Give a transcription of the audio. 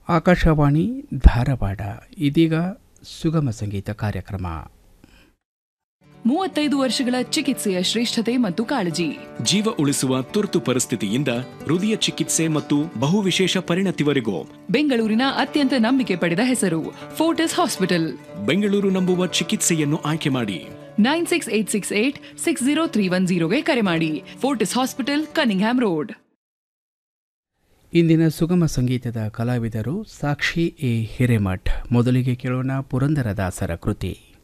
ಆಕಾಶವಾಣಿ ಧಾರವಾಡ ಇದೀಗ ಸುಗಮ ಸಂಗೀತ ಕಾರ್ಯಕ್ರಮ ಮೂವತ್ತೈದು ವರ್ಷಗಳ ಚಿಕಿತ್ಸೆಯ ಶ್ರೇಷ್ಠತೆ ಮತ್ತು ಕಾಳಜಿ ಜೀವ ಉಳಿಸುವ ತುರ್ತು ಪರಿಸ್ಥಿತಿಯಿಂದ ಹೃದಯ ಚಿಕಿತ್ಸೆ ಮತ್ತು ಬಹುವಿಶೇಷ ಪರಿಣತಿವರೆಗೂ ಬೆಂಗಳೂರಿನ ಅತ್ಯಂತ ನಂಬಿಕೆ ಪಡೆದ ಹೆಸರು ಫೋರ್ಟಿಸ್ ಹಾಸ್ಪಿಟಲ್ ಬೆಂಗಳೂರು ನಂಬುವ ಚಿಕಿತ್ಸೆಯನ್ನು ಆಯ್ಕೆ ಮಾಡಿ nine six eight six eight six zero three one ಜೀರೋಗೆ ಕರೆ ಮಾಡಿ ಫೋರ್ಟಿಸ್ ಹಾಸ್ಪಿಟಲ್ ಕನಿಂಗ್ಹ್ಯಾಮ್ ರೋಡ್ ಇಂದಿನ ಸುಗಮ ಸಂಗೀತದ ಕಲಾವಿದರು ಸಾಕ್ಷಿ ಎ ಹಿರೇಮಠ್ ಮೊದಲಿಗೆ ಕೇಳೋಣ ಪುರಂದರದಾಸರ ಕೃತಿ